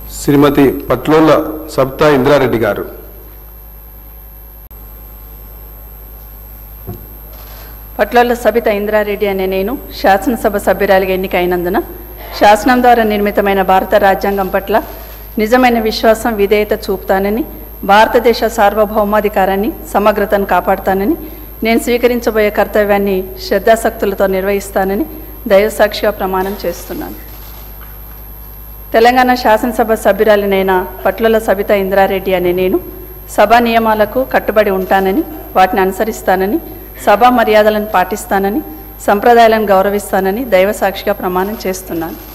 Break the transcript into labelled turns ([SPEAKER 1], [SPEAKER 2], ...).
[SPEAKER 1] శ్రీమతి పట్లోళ్ళ సబితా ఇంద్రారెడ్డి గారు
[SPEAKER 2] పట్లోళ్ళ సబిత ఇంద్రారెడ్డి అనే నేను శాసనసభ సభ్యురాలిగా ఎన్నికైనందున శాసనం ద్వారా నిర్మితమైన భారత రాజ్యాంగం పట్ల నిజమైన విశ్వాసం విధేయత చూపుతానని భారతదేశ సార్వభౌమాధికారాన్ని సమగ్రతను కాపాడుతానని నేను స్వీకరించబోయే కర్తవ్యాన్ని శ్రద్ధాశక్తులతో నిర్వహిస్తానని దైవసాక్షిగా ప్రమాణం చేస్తున్నాను తెలంగాణ శాసనసభ సభ్యురాలినైన పట్లల సబిత ఇంద్రారెడ్డి అనే నేను సభా నియమాలకు కట్టుబడి ఉంటానని వాటిని అనుసరిస్తానని సభా మర్యాదలను పాటిస్తానని సంప్రదాయాలను గౌరవిస్తానని దైవ సాక్షిగా ప్రమాణం చేస్తున్నాను